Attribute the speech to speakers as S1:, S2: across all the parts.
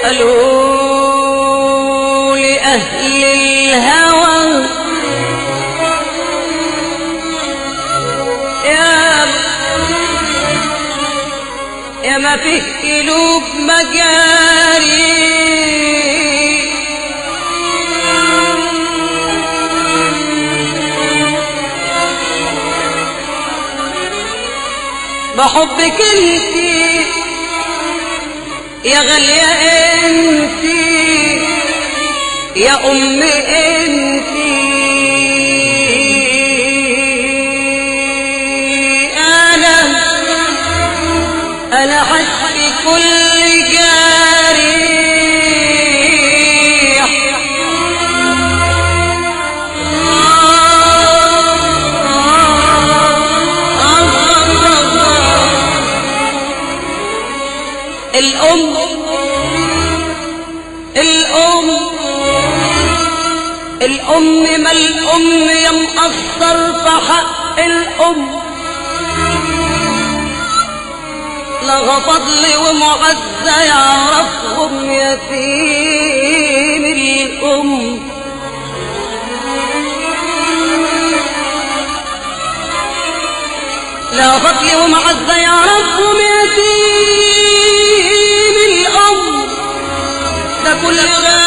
S1: قالوا لأهل الهوى يا يا ما فيه قلوب مجاري بحبك انتي يا غالية انتي يا ام انتي انا انا حسبي كل جارح الأم الأم الأم ما الأم يا مقصر في حق الأم لها فضل ومعزة يعرفهم يتيم الأم لا فضل ومعزة يعرفهم يتيم الأم ده كل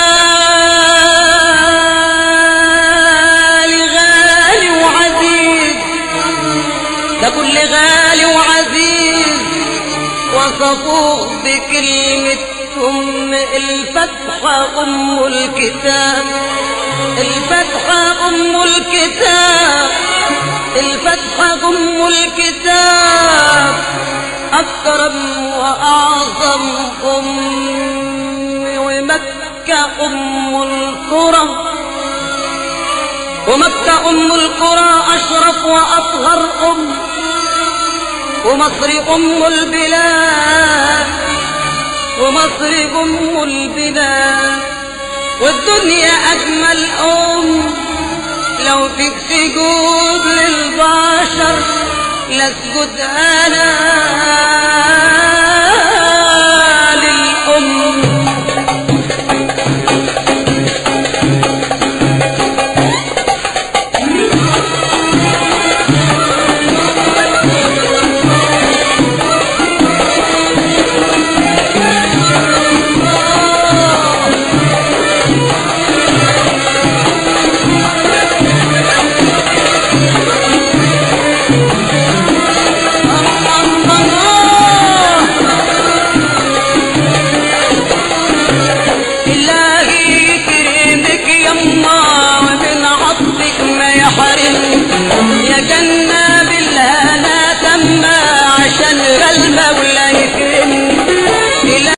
S1: غالي غالي وعزيز ده كل غالي وعزيز وصفوه بكلمة أم الفتحة أم الكتاب الفتحة أم الكتاب الفتحة أم الكتاب أكرم وأعظم أم ومكة أم القرى ومكة أم القرى أشرف وأطهر أم ومصر أم البلاد ومصر أم البلاد والدنيا أجمل أم لو فيك سجود للبشر لاسجد أنا